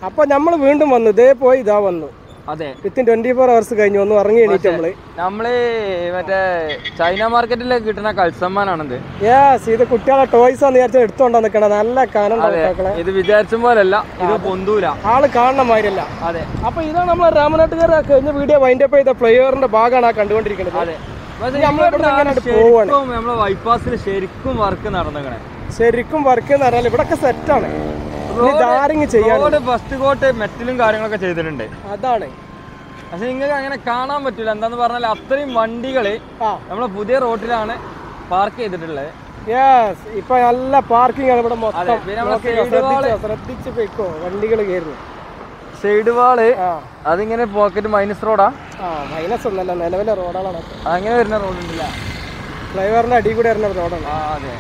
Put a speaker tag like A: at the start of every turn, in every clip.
A: അപ്പൊ നമ്മൾ വീണ്ടും വന്നു ഇതേ പോയി ഇതാ വന്നു
B: അതെ
A: വിത്തിൻ ട്വന്റി ഫോർ അവേഴ്സ് കഴിഞ്ഞു ഒന്ന് ഇറങ്ങി എണീറ്റ് നമ്മള്
B: നമ്മള് മറ്റേ ചൈന മാർക്കറ്റിൽ കിട്ടുന്ന കൽസമ്മാനാണിത്
A: യെസ് ഇത് കുട്ടികളെ ടോയ്സ് ആന്ന് വിചാരിച്ചാൽ എടുത്തോണ്ടാ നിക്കണ നല്ല കനം മക്കളെ
B: ഇത് വിചാരിച്ച പോലല്ല ഇത് പൊന്തൂല
A: ആള് കാണുന്ന മാതിരിയല്ല
B: അതെ
A: അപ്പൊ ഇതാണ് നമ്മളെ രാമനാട്ടുകാർ കഴിഞ്ഞ വീഡിയോ വൈൻഡപ്പ് ചെയ്ത പ്ലെയറിന്റെ ഭാഗമാണ് ആ കണ്ടുകൊണ്ടിരിക്കുന്നത്
B: അതെ പക്ഷേ
A: നമ്മൾ
B: ഇവിടുന്ന്
A: ഇവിടുന്ന്
B: ആണ്
A: അങ്ങോട്ട് പോവാണ്.
B: ശരിക്കും നമ്മളെ ബൈപ്പാസിൽ ശരിക്കും വർക്ക് നടന്നേക്കണേ
A: ശരിക്കും വർക്ക് എന്ന് പറഞ്ഞാൽ ഇവിടൊക്കെ സെറ്റാണ് ഇനി ധാരിങ് ചെയ്യാൻ
B: റോഡ് ഫസ്റ്റ് കോട്ട് മെറ്റലും കാര്യങ്ങളൊക്കെ ചെയ്തിട്ടുണ്ട്
A: അതാണ്
B: പക്ഷെ നിങ്ങൾക്ക് അങ്ങനെ കാണാൻ പറ്റില്ല എന്താന്ന് പറഞ്ഞാൽ അത്രയും വണ്ടികള്
A: ആ
B: നമ്മളെ പുതിയ റോഡിലാണ് പാർക്ക് ചെയ്തിട്ടുള്ളത്
A: യെസ് ഇപ്പൊ നല്ല പാർക്കിംഗ് ആണ് ഇവിടെ മൊത്തം
B: അതെ, പിന്നെ നമ്മളെ
A: നോക്കിക്കോ,
B: side wall-
A: ശ്രദ്ധിച്ചോ, ശ്രദ്ധിച്ച് പോയിക്കോ വണ്ടികൾ കയറുന്നു
B: സൈഡ് വാള്
A: ആ
B: അതിങ്ങനെ പോക്കറ്റ് മൈനസ് റോഡാ
A: ആ മൈനസ് ഒന്നല്ല നിലവിലെ റോഡുകളാണ്
B: അങ്ങനെ വരുന്ന റോഡ് ഉണ്ടല്ല
A: ഫ്ലൈവറിന്റെ അടി കൂടെ വരുന്ന റോഡാണ്
B: ആ അതെ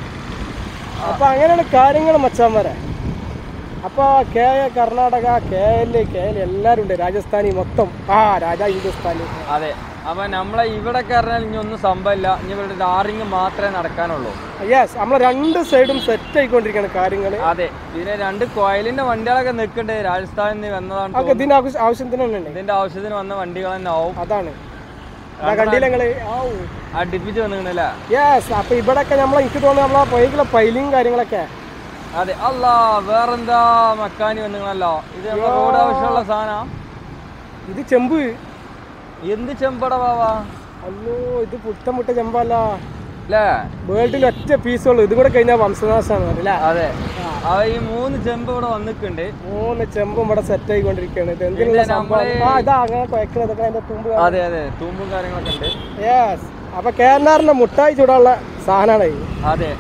A: അപ്പൊ അങ്ങനെയാണ് കാര്യങ്ങൾ മച്ചാന്മാരെ അപ്പൊ K A Karnataka K L K L എല്ലാരും ഉണ്ട് രാജസ്ഥാനി മൊത്തം ആ രാജാ ഹിന്ദുസ്ഥാനി
B: അതെ അപ്പൊ നമ്മളെ ഇവിടെ പറഞ്ഞാൽ ഇനി ഒന്നും സംഭവമില്ല ഇനി ഇവിടെ ഡാറിങ് മാത്രമേ നടക്കാനുള്ളൂ
A: യെസ് നമ്മളെ രണ്ട് സൈഡും സെറ്റ് ആയിക്കൊണ്ടിരിക്കുകയാണ് കാര്യങ്ങൾ
B: അതെ പിന്നെ രണ്ട് കോയലിന്റെ വണ്ടികളൊക്കെ നിൽക്കണ്ടേ രാജസ്ഥാനിൽ നിന്ന് വന്നതാണ്
A: അതൊക്കെ ഇതിന്റെ ആവശ്യ- ആവശ്യത്തിന് തന്നെ ഉണ്ട്
B: ഇതിന്റെ ആവശ്യത്തിന് വന്ന വണ്ടികൾ തന്നെ ആവും
A: അതാണ് ആ കണ്ടില്ല നിങ്ങള് ആവൂ
B: അടുപ്പിച്ച് വന്നിട്ടുണ്ടല്ലേ
A: യെസ് അപ്പൊ ഇവിടെയൊക്കെ നമ്മളെ എനിക്ക് തോന്നുന്നു നമ്മളെ പൊയ്ക്കുള്ള പൈലിങ് കാര്യങ്ങളൊക്കെ
B: അതെ അല്ല വേറെന്താ മക്കാനി വന്നിങ്ങളല്ലോ ഇത് നമ്മളെ റോഡ് ആവശ്യമുള്ള സാധനം
A: ഇത് ചെമ്പ്
B: എന്ത് ചെമ്പട ബാവാ
A: അല്ലോ ഇത് പുട്ടം മുട്ട ചെമ്പല്ല
B: അല്ലേ
A: വേൾഡിൽ ഒറ്റ പീസുള്ളൂ ഇത് കൂടെ കഴിഞ്ഞാൽ വംശനാശമാണ് അല്ലേ
B: അതെ അവ ഈ മൂന്ന് ചെമ്പ് ഇവിടെ വന്നിട്ടുണ്ട്
A: മൂന്ന് ചെമ്പും ഇവിടെ സെറ്റ് ആയിക്കൊണ്ടിരിക്കുകയാണ് ഇത് എന്തിനുള്ള
B: പിന്നെ
A: സംഭവം
B: നമ്മള്
A: ആ ഇതാ അങ്ങനെ കുഴക്കണതൊക്കെ അതിന്റെ തുമ്പ്
B: അതെ അതെ തൂമ്പും കാര്യങ്ങളൊക്കെ ഉണ്ട്
A: യെസ് അപ്പൊ കേരളാറിന്റെ മുട്ടായി ചൂടാനുള്ള സാധനമാണ് ഇത്
B: അതെ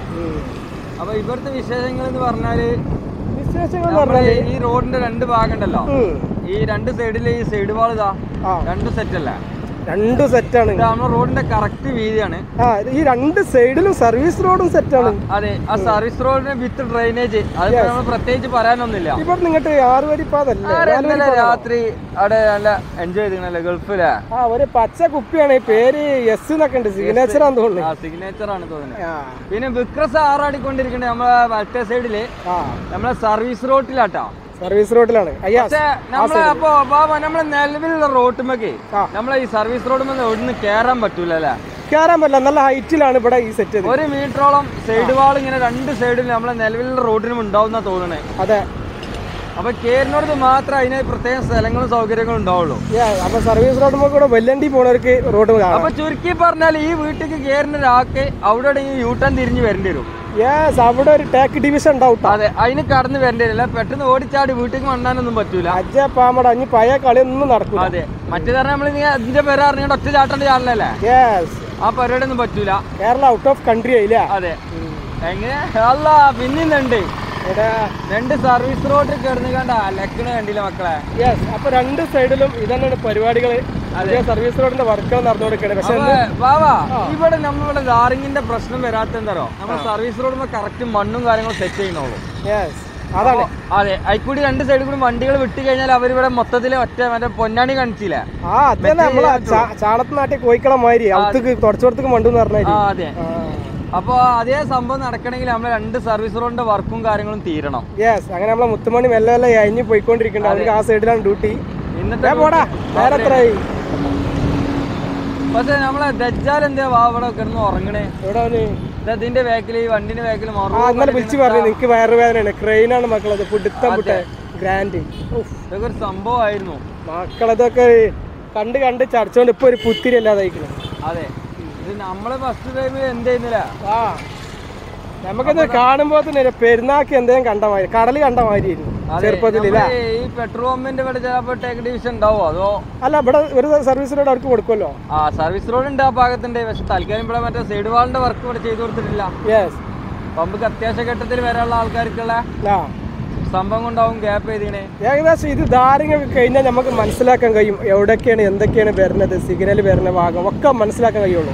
B: അപ്പൊ ഇവിടുത്തെ വിശേഷങ്ങൾ എന്ന് പറഞ്ഞാല്
A: വിശേഷങ്ങൾ എന്ന്
B: നമ്മള്
A: പറഞ്ഞാല്
B: ഈ റോഡിന്റെ രണ്ട് ഭാഗം ഉണ്ടല്ലോ
A: ഉം.
B: ഈ രണ്ട് സൈഡിലെ ഈ സൈഡ് വാൾ ഇതാ
A: ആ
B: രണ്ട് സെറ്റ് അല്ലേ
A: രണ്ടും സെറ്റാണ്
B: ഇത് നമ്മുടെ റോഡിന്റെ കറക്റ്റ് വീതിയാണ്
A: ആ ഇത് ഈ രണ്ട് സൈഡിലും സർവീസ് റോഡും സെറ്റാണ്
B: അതെ ആ സർവീസ് റോഡിന് വിത്ത് ഡ്രൈനേജ് അത് നമ്മൾ പ്രത്യേകിച്ച് പറയാനൊന്നുമില്ല
A: ഇവിടെ നിങ്ങട്ട് ആറ് വരി പാതല്ലേ
B: ആരെ ഇന്നലെ രാത്രി അവിടെ നല്ല എൻജോയ് ചെയ്തിരുന്നല്ലേ ഗൾഫിലെ
A: ആ ഒരു പച്ച കുപ്പിയാണ് ഈ പേര് എസ് എന്നൊക്കെ ഉണ്ട് സിഗ്നേച്ചർ ആണെന്ന് തോന്നുന്നു
B: ആ സിഗ്നേച്ചർ ആണ് തോന്നുന്നത്
A: ആ
B: പിന്നെ വിക്രസ് ആറാടിക്കൊണ്ടിരിക്കണേ നമ്മളെ വലത്തെ സൈഡില്
A: ആ
B: നമ്മളെ സർവീസ് റോഡിലാട്ടോ
A: സർവീസ് റോഡിലാണ് അയ്യാ
B: പക്ഷേ നമ്മളെ അപ്പൊ ബാബ നമ്മളെ നിലവിലുള്ള റോട്ടുമൊക്കെ
A: ആ.
B: നമ്മളെ ഈ സർവീസ് റോഡുമ്പോൾ ഒന്നും കേറാൻ പറ്റൂല അല്ലേ
A: കയറാൻ പറ്റില്ല നല്ല ഹൈറ്റിലാണ് ഇവിടെ ഈ സെറ്റ് ചെയ്ത്
B: ഒരു മീറ്ററോളം സൈഡ് വാൾ ഇങ്ങനെ രണ്ട് സൈഡിൽ നമ്മളെ നിലവിലുള്ള റോഡിനും ഉണ്ടാവുന്ന തോന്നണേ
A: അതെ
B: അപ്പൊ കേറിനോടത്ത് മാത്രമേ അതിന് പ്രത്യേക സ്ഥലങ്ങളും സൗകര്യങ്ങളും ഉണ്ടാവുള്ളൂ
A: Yeah, അപ്പൊ സർവീസ് റോഡ് കൂടെ വെല്ലണ്ടി പോണവർക്ക് റോഡ് കാണാം
B: അപ്പൊ ചുരുക്കി പറഞ്ഞാൽ ഈ വീട്ടിലേക്ക് കേറുന്ന ഒരാൾക്ക് അവിടെ ഈ യൂ ടേൺ തിരിഞ്ഞ് വരേണ്ടി വരും
A: യെസ് അവിടെ ഒരു ടാക്ക് ഡിവിഷൻ ഉണ്ടാവും ട്ടോ.
B: അതെ അതിന് കടന്ന് വരേണ്ടി വരില്ല പെട്ടെന്ന് ഓടിച്ചാടി വീട്ടിലേക്ക് മണ്ണാനൊന്നും പറ്റൂല
A: അജ്ജ പാമട അഞ്ഞ് പഴയ കളിയൊന്നും നടക്കൂല
B: അതെ മറ്റേ പറഞ്ഞാൽ നമ്മൾ ഇതിന്റെ പേര് അറിഞ്ഞിട്ട് ഒറ്റ ചാട്ടേണ്ട ചാടലല്ലേ
A: യെസ്
B: ആ പരിപാടി ഒന്നും പറ്റൂല
A: കേരള ഔട്ട് ഓഫ് കൺട്രി ആയില്ല
B: അതെ എങ്ങനെ അല്ല പിന്നെയുണ്ട് രണ്ട് സർവീസ് റോഡിൽ കിടന്നു കണ്ട ലക്കിന് കണ്ടില്ല മക്കളെ
A: യെസ് അപ്പൊ രണ്ട് സൈഡിലും ഇതന്നെയാണ് പരിപാടികൾ അതേ സർവീസ് റോഡിന്റെ വർക്കുകൾ നടന്നുകൊടുക്കണേ പക്ഷെ
B: അപ്പൊ വാവാ ഇവിടെ നമ്മളിവിടെ ഡാറിങ്ങിന്റെ പ്രശ്നം വരാത്ത എന്താറോ നമ്മൾ സർവീസ് റോഡിൽ കറക്റ്റ് മണ്ണും കാര്യങ്ങളും സെറ്റ് ചെയ്യണുള്ളൂ
A: യെസ് അതാണ്
B: അതെ അതിൽക്കൂടി രണ്ട് സൈഡിൽ കൂടി വണ്ടികൾ വിട്ട് കഴിഞ്ഞാൽ അവരിവിടെ മൊത്തത്തിൽ ഒറ്റ മറ്റേ പൊന്നാണി കാണിച്ചില്ല
A: ആ അതന്നെ നമ്മളെ ചാണത്ത് നാട്ടിൽ കോയിക്കള മാതിരി അവിടത്തേക്ക് തുടച്ചോടത്തേക്ക് മണ്ടെന്ന്
B: ആ
A: പറഞ്ഞാൽ
B: അതെ അപ്പൊ അതേ സംഭവം നടക്കണമെങ്കിൽ നമ്മൾ രണ്ട് സർവീസ് റോഡിന്റെ വർക്കും കാര്യങ്ങളും തീരണം
A: യെസ് അങ്ങനെ നമ്മളെ മുത്തുമണി മെല്ലെ മെല്ലെ അഴിഞ്ഞ് പോയിക്കൊണ്ടിരിക്കുന്നുണ്ട് അവർക്ക് ആ സൈഡിലാണ് ഡ്യൂട്ടി
B: ഇന്നത്തെ
A: ഞാൻ പോടാ നേരെ എത്രയായി
B: പക്ഷെ നമ്മളെ ദജ്ജാൽ എന്താ വാ ഇവിടെ കിടന്ന് ഉറങ്ങണേ
A: ഇവിടെ അവന്
B: ഇത് അതിന്റെ ബാക്കിൽ ഈ വണ്ടിന്റെ ബാക്കിൽ
A: ആ ഇന്നലെ വിളിച്ചു പറഞ്ഞു നിനക്ക് വയറുവേദനയാണ് ക്രെയിനാണ് മക്കളത് പിടുത്തം വിട്ടെ ഗ്രാൻഡ്
B: ഇതൊക്കെ ഒരു സംഭവമായിരുന്നു
A: മക്കളതൊക്കെ കണ്ട് കണ്ട് ചടച്ചോണ്ട് ഇപ്പൊ ഒരു പുത്തിരി അല്ലാതായിക്കണം
B: അതെ ഇത് നമ്മളെ ഫസ്റ്റ് ടൈം എന്ത് ചെയ്യുന്നില്ല
A: ആ നമുക്കത് കാണുമ്പോ തന്നെ പെരുന്നാക്ക് എന്തെങ്കിലും കണ്ട മാതിരി കടല് കണ്ട മാതിരിയായിരുന്നു ചെറുപ്പത്തിൽ ഇല്ല
B: നമ്മള് ഈ പെട്രോൾ പമ്പിന്റെ ഇവിടെ ചിലപ്പോ ടേക്ക് ഡിവിഷൻ ഉണ്ടാവോ അതോ
A: അല്ല ഇവിടെ ഒരു സർവീസ് റോഡ് അവർക്ക് കൊടുക്കുമല്ലോ
B: ആ സർവീസ് റോഡ് ഉണ്ട് ആ ഭാഗത്തുണ്ട് പക്ഷെ തൽക്കാലം ഇവിടെ മറ്റേ സൈഡ് വാളിന്റെ വർക്ക് ഇവിടെ ചെയ്തു കൊടുത്തിട്ടില്ല
A: യെസ്
B: പമ്പക്ക് അത്യാവശ്യ ഘട്ടത്തിൽ വരാനുള്ള ആൾക്കാർക്കുള്ള
A: ആ
B: സംഭവം കൊണ്ടാവും ഗ്യാപ്പ് ചെയ്തിങ്ങനെ
A: ഏകദേശം ഇത് ധാരങ്ങൊക്കെ കഴിഞ്ഞാൽ നമുക്ക് മനസ്സിലാക്കാൻ കഴിയും എവിടെയൊക്കെയാണ് എന്തൊക്കെയാണ് വരുന്നത് സിഗ്നൽ വരുന്ന ഭാഗം ഒക്കെ മനസ്സിലാക്കാൻ കഴിയുള്ളൂ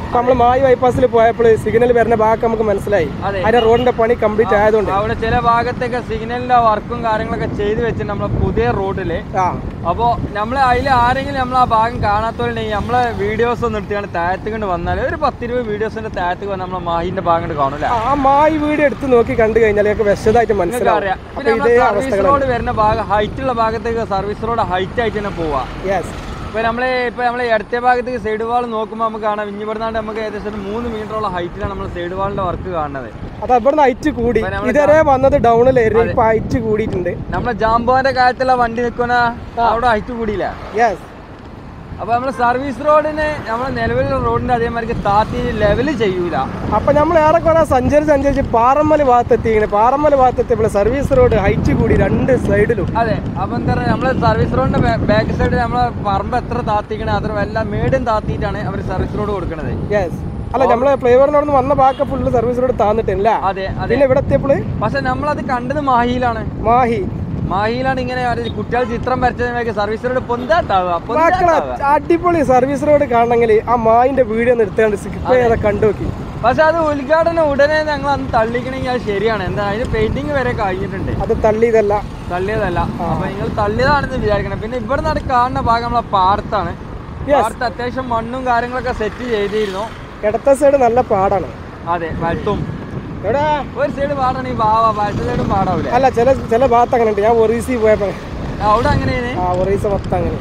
A: ഇപ്പൊ നമ്മള് മായി ബൈപ്പാസിൽ പോയപ്പോൾ സിഗ്നൽ വരുന്ന ഭാഗം നമുക്ക് മനസ്സിലായി
B: അതെ.
A: അതിന്റെ റോഡിന്റെ പണി കംപ്ലീറ്റ് ആയതുകൊണ്ട്
B: അവിടെ ചില ഭാഗത്തൊക്കെ സിഗ്നലിന്റെ വർക്കും കാര്യങ്ങളൊക്കെ ചെയ്ത് വെച്ചിട്ട് നമ്മളെ പുതിയ റോഡില്
A: ആ
B: അപ്പോൾ നമ്മൾ അതിൽ ആരെങ്കിലും നമ്മൾ ആ ഭാഗം കാണാത്തവരുണ്ടെങ്കിൽ നമ്മളെ വീഡിയോസ് ഒന്ന് എടുത്തുകൊണ്ട് താഴത്ത് കൊണ്ട് വന്നാൽ ഒരു പത്തിരുപത് വീഡിയോസിന്റെ താഴത്ത് വന്നാൽ നമ്മളെ മാഹിന്റെ ഭാഗം കൊണ്ട് കാണൂല
A: ആ മായി വീഡിയോ എടുത്ത് നോക്കി കണ്ടു കഴിഞ്ഞാൽ ഞങ്ങൾക്ക് വിശദമായിട്ട്
B: നിങ്ങൾക്ക്
A: മനസ്സിലാവും
B: അറിയാം
A: അപ്പൊ
B: പിന്നെ
A: ഇതേ
B: നമ്മളെ സർവീസ്
A: അവസ്ഥകളാണ്
B: റോഡ് വരുന്ന ഭാഗം ഹൈറ്റ് ഉള്ള ഭാഗത്തേക്ക് സർവീസ് റോഡ് ഹൈറ്റ് ആയിട്ട് തന്നെ പോവാ
A: യെസ്
B: ഇപ്പൊ നമ്മളെ ഇപ്പൊ നമ്മളെ ഇടത്തെ ഭാഗത്തേക്ക് സൈഡ് വാൾ നോക്കുമ്പോൾ നമുക്ക് കാണാം ഇഞ്ഞിപ്പെടുന്നാണ്ട് നമുക്ക് ഏകദേശം ഒരു മൂന്ന് മീറ്ററോളം ഹൈറ്റിലാണ് നമ്മൾ സൈഡ് വാളിന്റെ വർക്ക് കാണുന്നത്
A: അത് ഇവിടുന്ന് ഹൈറ്റ് കൂടി
B: ഇപ്പൊ നമ്മള്
A: ഇതുവരെ വന്നത് ഡൗണിലായിരുന്നു ഇപ്പൊ ഹൈറ്റ് കൂടിയിട്ടുണ്ട്
B: നമ്മളെ ജാമ്പോന്റെ കാര്യത്തുള്ള വണ്ടി നിൽക്കുന്ന അവിടെ ഹൈറ്റ് കൂടിയില്ല
A: യെസ്
B: അപ്പൊ നമ്മള് സർവീസ് റോഡിന് നമ്മളെ നിലവിലുള്ള റോഡിന്റെ അതേമാതിരി താത്തി ലെവല് ചെയ്യൂല
A: അപ്പൊ നമ്മൾ ഏറെക്കുറെ സഞ്ചരിച്ച് സഞ്ചരിച്ച് പാറമ്മൽ ഭാഗത്തെത്തിങ്ങനെ പാറമ്മൽ ഭാഗത്തെത്തിയപ്പോൾ സർവീസ് റോഡ് ഹൈറ്റ് കൂടി രണ്ട് സൈഡിലും
B: അതെ അപ്പൊ എന്താ പറയുക നമ്മളെ സർവീസ് റോഡിന്റെ ബാക്ക് സൈഡ് നമ്മളെ പറമ്പ് എത്ര താത്തിക്കണേ അത്ര എല്ലാം മേടും താത്തിയിട്ടാണ് അവർ സർവീസ് റോഡ് കൊടുക്കുന്നത്
A: യെസ് അല്ല നമ്മള് ഫ്ലേവറിനോട് വന്ന ഭാഗം ഫുള്ള് സർവീസ് റോഡ് താന്നിട്ടില്ല
B: അതെ അതെ
A: പിന്നെ ഇവിടെ എത്തിയപ്പോൾ
B: പക്ഷെ നമ്മളത് കണ്ടത് മാഹിയിലാണ്
A: മാഹി
B: മാഹിയിലാണ് ഇങ്ങനെ ഒരു കുട്ടികൾ ചിത്രം വരച്ചതിനൊക്കെ സർവീസ് റോഡ് പൊന്താത്താവുക
A: മക്കളെ
B: പൊന്താത്താവുക
A: അടിപൊളി സർവീസ് റോഡ് കാണണമെങ്കിൽ ആ മായിന്റെ വീഡിയോ ഒന്ന് എടുത്താണ്ട് സ്കിപ്പ് ചെയ്യാതെ കണ്ടു നോക്കി
B: പക്ഷെ അത് ഉദ്ഘാടനം ഉടനെ ഞങ്ങൾ അന്ന് തള്ളിക്കണമെങ്കിൽ അത് ശരിയാണ് എന്താ അതിന് പെയിന്റിങ് വരെ കഴിഞ്ഞിട്ടുണ്ട്
A: അത് തള്ളിയതല്ല
B: തള്ളിയതല്ല അപ്പൊ നിങ്ങൾ തള്ളിയതാണെന്ന് വിചാരിക്കണം പിന്നെ ഇവിടെ നിന്ന് കാണുന്ന ഭാഗം നമ്മളെ പാടത്താണ്
A: Yes.
B: പാടത്ത് അത്യാവശ്യം മണ്ണും കാര്യങ്ങളൊക്കെ സെറ്റ് ചെയ്തിരുന്നു
A: ഇടത്തെ സൈഡ് നല്ല പാടാണ്
B: അതെ വലത്തും
A: എവിടെ
B: ഒരു സൈഡ് പാടാണ് ഈ ബാവ വലത്തെ സൈഡും പാടാവൂലേ
A: അല്ല ചില ചില ഭാഗത്ത് അങ്ങനെ ഉണ്ട് ഞാൻ ഒറീസി പോയപ്പോ
B: അവിടെ അങ്ങനെയാണ്
A: ആ ഒറീസ മൊത്തം അങ്ങനെ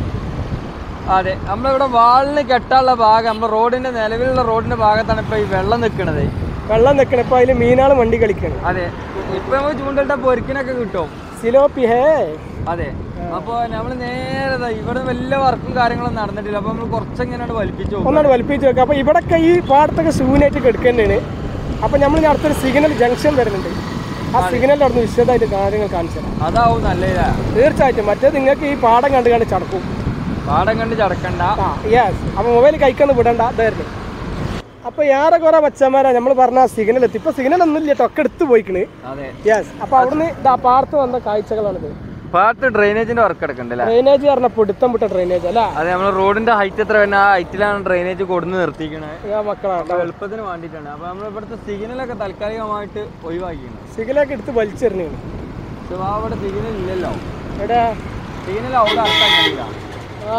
B: അതെ നമ്മളിവിടെ വാളിന് കെട്ടാനുള്ള ഭാഗം നമ്മുടെ റോഡിന്റെ നിലവിലുള്ള റോഡിന്റെ ഭാഗത്താണ് ഇപ്പൊ ഈ വെള്ളം നിൽക്കുന്നത്
A: വെള്ളം നിൽക്കണം ഇപ്പൊ അതില് മീനാള് വണ്ടി കളിക്കണം
B: അതെ ഇപ്പൊ നമുക്ക് ചൂണ്ടിട്ട പൊരിക്കിനൊക്കെ കിട്ടും
A: സിലോപ്പി ഹേ
B: അതെ അപ്പൊ നമ്മൾ നേരെ ദാ ഇവിടെ വലിയ വർക്കും കാര്യങ്ങളും നടന്നിട്ടില്ല അപ്പൊ നമ്മൾ കുറച്ചെങ്ങനെയാണ് വലിപ്പിച്ചു പോകും
A: ഒന്നാണ് വലിപ്പിച്ച് വെക്കുക അപ്പൊ ഇവിടൊക്കെ ഈ പാടത്തൊക്കെ ശൂന്യായിട്ട് കിടക്കുന്നതാണ് അപ്പൊ നമ്മൾ ഇനി അടുത്തൊരു സിഗ്നൽ ജംഗ്ഷൻ വരുന്നുണ്ട് ആ സിഗ്നലിൽ അവിടുന്ന് വിശദമായിട്ട് കാര്യങ്ങൾ കാണിച്ചു തരാം
B: അതാവും നല്ലതാ
A: തീർച്ചയായിട്ടും മറ്റേ നിങ്ങൾക്ക് ഈ പാടം കണ്ട് കണ്ട് ചടക്കും
B: പാടം കണ്ട് ചടക്കണ്ട
A: ആ യെസ് അപ്പൊ മൊബൈൽ കൈക്കൊന്ന് വിടണ്ട അതായിരുന്നു അപ്പൊ ഏറെ കുറെ മച്ചന്മാരാ നമ്മൾ പറഞ്ഞ സിഗ്നൽ എത്തി ഇപ്പൊ സിഗ്നൽ ഒന്നും ഇല്ല ഒക്കെ എടുത്ത് പോയിക്കണ്
B: അതെ
A: യെസ് അപ്പൊ അവിടുന്ന് ഇതാ പാടത്ത് വന്ന കാഴ്ചകളാണിത്
B: പാടത്ത് ഡ്രെയിനേജിന്റെ വർക്ക് എടുക്കണ്ടല്ലേ
A: ഡ്രെയിനേജ് പറഞ്ഞ പിടുത്തം വിട്ട ഡ്രെയിനേജ് അല്ല
B: അതെ നമ്മൾ റോഡിന്റെ ഹൈറ്റ് എത്ര വരുന്ന ആ ഹൈറ്റിലാണ് ഡ്രെയിനേജ് കൊടുന്ന് നിർത്തിക്കണത്
A: ഞാൻ മക്കളാണ്
B: അപ്പൊ എളുപ്പത്തിന് വേണ്ടിയിട്ടാണ് അപ്പൊ നമ്മൾ ഇവിടുത്തെ സിഗ്നലൊക്കെ താൽക്കാലികമായിട്ട് ഒഴിവാക്കിയാണ്
A: സിഗ്നലൊക്കെ എടുത്ത് വലിച്ചെറിഞ്ഞു
B: പക്ഷെ ആ അവിടെ സിഗ്നൽ ഇല്ലല്ലോ
A: എടാ
B: സിഗ്നൽ അവിടെ അർത്ഥം കഴിയില്ല
A: ആ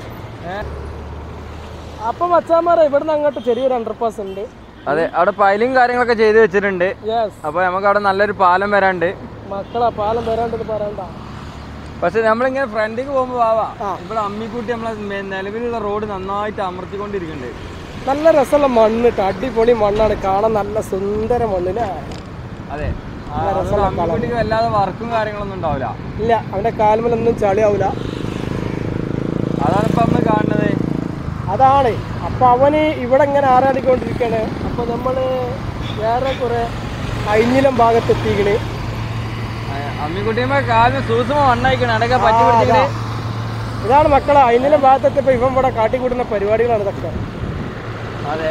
A: അപ്പൊ മച്ചാമാരെ ഇവിടുന്ന് അങ്ങോട്ട് ചെറിയൊരു അണ്ടർപാസ് ഉണ്ട്
B: അതെ അവിടെ പൈലും കാര്യങ്ങളൊക്കെ ചെയ്ത് വെച്ചിട്ടുണ്ട്
A: യെസ്
B: അപ്പൊ നമുക്ക് അവിടെ നല്ലൊരു പാലം വരാണ്ട്
A: മക്കളെ പാലം വരാണ്ടെന്ന് പറയണ്ട
B: പക്ഷെ നമ്മളിങ്ങനെ ഫ്രണ്ടിക്ക് പോകുമ്പോ ആവാ
A: ആ.
B: ഇവിടെ അമ്മിക്കുട്ടി നമ്മളെ മെ- നിലവിലുള്ള റോഡ് നന്നായിട്ട് അമർത്തിക്കൊണ്ടിരിക്കുന്നുണ്ട്
A: നല്ല രസമുള്ള മണ്ണ് ട്ടോ. അടിപൊളി മണ്ണാണ് കാണാൻ നല്ല സുന്ദര മണ്ണില്ലേ
B: അതെ ആ, അതുകൊണ്ട് അമ്മിക്കുട്ടിക്ക് വല്ലാതെ വർക്കും കാര്യങ്ങളൊന്നും ഉണ്ടാവില്ല
A: ഇല്ല അവന്റെ കാൽമലൊന്നും ചളിയാവൂല
B: അതാണ് ഇപ്പൊ നമ്മൾ കാണുന്നത്
A: അതാണ് അപ്പൊ അവന് ഇവിടെ ഇങ്ങനെ ആറാടിക്കൊണ്ടിരിക്കാണ് അപ്പൊ നമ്മള് വേറെ കുറെ അയിഞ്ഞിലം ഭാഗത്ത് എത്തിക്കണ്
B: അമ്മിക്കുട്ടിയുമ്പോ കാലിന് സൂക്ഷ്മ മണ്ണായിക്കണം അടക്ക പറ്റി
A: ആ,
B: പിടിച്ചിട്ട്
A: അതാ. ഇതാണ് മക്കളെ അയിഞ്ഞിലം ഭാഗത്ത് എത്തിയപ്പോ ഇവൻ ഇവിടെ കാട്ടിക്കൂട്ടുന്ന പരിപാടികളാണ് ഇതൊക്കെ
B: അതെ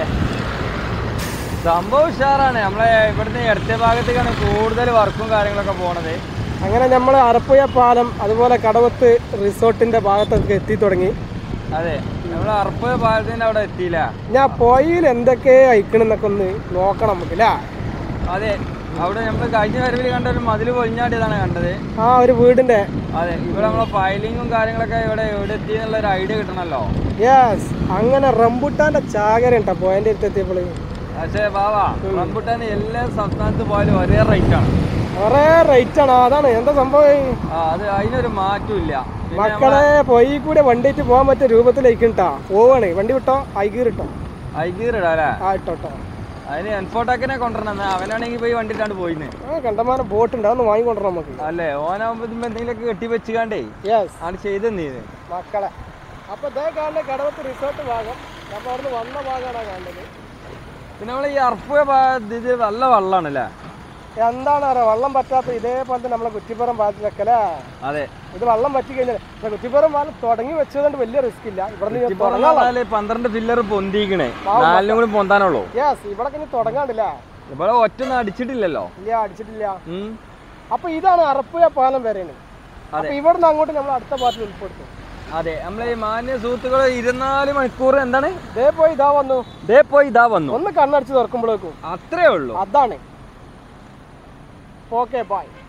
B: സംഭവം ഉഷാറാണ് നമ്മളെ ഇവിടുത്തെ ഇടത്തെ ഭാഗത്തേക്കാണ് കൂടുതൽ വർക്കും കാര്യങ്ങളൊക്കെ പോണത്
A: അങ്ങനെ നമ്മൾ അറപ്പുയ പാലം അതുപോലെ കടവത്ത് റിസോർട്ടിന്റെ ഭാഗത്തൊക്കെ എത്തി തുടങ്ങി
B: അതെ നമ്മൾ അറപ്പ് പാലത്തിന്റെ അവിടെ എത്തിയില്ല
A: ഞാൻ പോയിൽ എന്തൊക്കെ അയക്കണെന്നൊക്കെ ഒന്ന് നോക്കണം നമുക്ക് അല്ലേ
B: അതെ അവിടെ നമ്മൾ കഴിഞ്ഞ വരവിൽ കണ്ട ഒരു മതിൽ പൊളിഞ്ഞാടിയതാണ് കണ്ടത്
A: ആ ഒരു വീടിന്റെ
B: അതെ ഇവിടെ നമ്മളെ ഫയലിങ്ങും കാര്യങ്ങളൊക്കെ ഇവിടെ എവിടെ എത്തി എന്നുള്ള ഒരു ഐഡിയ കിട്ടണല്ലോ
A: യെസ് അങ്ങനെ റംബുട്ടാന്റെ ചാകര ഉണ്ടോ പോയിന്റ് അടുത്ത് എത്തിയപ്പോൾ
B: പക്ഷേ ബാവാ റംബുട്ടാൻ എല്ലാ സംസ്ഥാനത്ത് പോയാലും ഒരേ റേറ്റ് ആണ്
A: കുറേ റേറ്റ് ആണ് അതാണ് എന്താ സംഭവം
B: ആ അത് അതിനൊരു മാറ്റവും ഇല്ല പിന്നെ
A: മക്കളെ പൊയി കൂടെ വണ്ടിയിട്ട് പോകാൻ പറ്റിയ രൂപത്തിലേക്ക് ഇട്ടാ പോവാണ് വണ്ടി വിട്ടോ ഐഗീർ ഇട്ടോ
B: ഐഗീറിടാ അല്ലേ
A: ആ ഇട്ടോ ഇട്ടോ
B: അതിന് എൻഫോട്ടാക്കിനെ കൊണ്ടുവരണം അവനാണെങ്കിൽ പോയി വണ്ടിട്ടാണ്ട് പോയിന്ന്
A: ആ കണ്ടമാനം ബോട്ട് ഉണ്ട് അതൊന്ന് വാങ്ങിക്കൊണ്ടിരണം നമുക്ക്
B: അല്ലേ ഓനാകുമ്പോ എന്തെങ്കിലുമൊക്കെ കെട്ടി വെച്ചുകാണ്ടേ
A: യെസ്
B: ആണ് ചെയ്ത് നീത്
A: മക്കളെ അപ്പൊ ഇതേ കാണുന്ന കടവത്ത് റിസോർട്ട് ഭാഗം നമ്മൾ അവിടുന്ന് വന്ന ഭാഗമാണ് കാണുന്നത്
B: പിന്നെ നമ്മൾ ഈ അർപ്പ ഇത് നല്ല വെള്ളമാണ് അല്ലേ
A: എന്താണ് അറിയാം വെള്ളം പറ്റാത്ത ഇതേപോലെ തന്നെ നമ്മളെ കുറ്റിപ്പുറം ഭാഗത്ത് വെക്കലേ
B: അതെ
A: ഇത് വെള്ളം പറ്റി കഴിഞ്ഞാൽ ഇപ്പൊ കുറ്റിപ്പുറം പാലം തുടങ്ങി വെച്ചതുകൊണ്ട് വലിയ റിസ്ക് ഇല്ല ഇവിടെ
B: ഈ പറഞ്ഞാല് പന്ത്രണ്ട് ഫില്ലർ പൊന്തിക്കണേ നാലിനും കൂടി പൊന്താനുള്ളൂ
A: യെസ് ഇവിടെ ഇനി തുടങ്ങാണ്ടില്ല
B: ഇവിടെ ഒറ്റൊന്നും അടിച്ചിട്ടില്ലല്ലോ
A: ഇല്ല അടിച്ചിട്ടില്ല
B: ഉം.
A: അപ്പൊ ഇതാണ് അറപ്പുയ പാലം വരെയാണ് അപ്പൊ ഇവിടുന്ന് അങ്ങോട്ട് നമ്മൾ അടുത്ത പാർട്ടിൽ ഉൾപ്പെടുത്തും
B: അതെ നമ്മളെ ഈ മാന്യ സുഹൃത്തുക്കൾ ഇരുപത്തിനാല് മണിക്കൂർ എന്താണ്
A: ഇതേ പോയി ഇതാ വന്നു
B: ദേ പോയി ഇതാ വന്നു
A: ഒന്ന് കണ്ണടച്ച് തുറക്കുമ്പോഴേക്കും
B: അത്രേ ഉള്ളൂ
A: അതാണ് ഓക്കെ ബൈ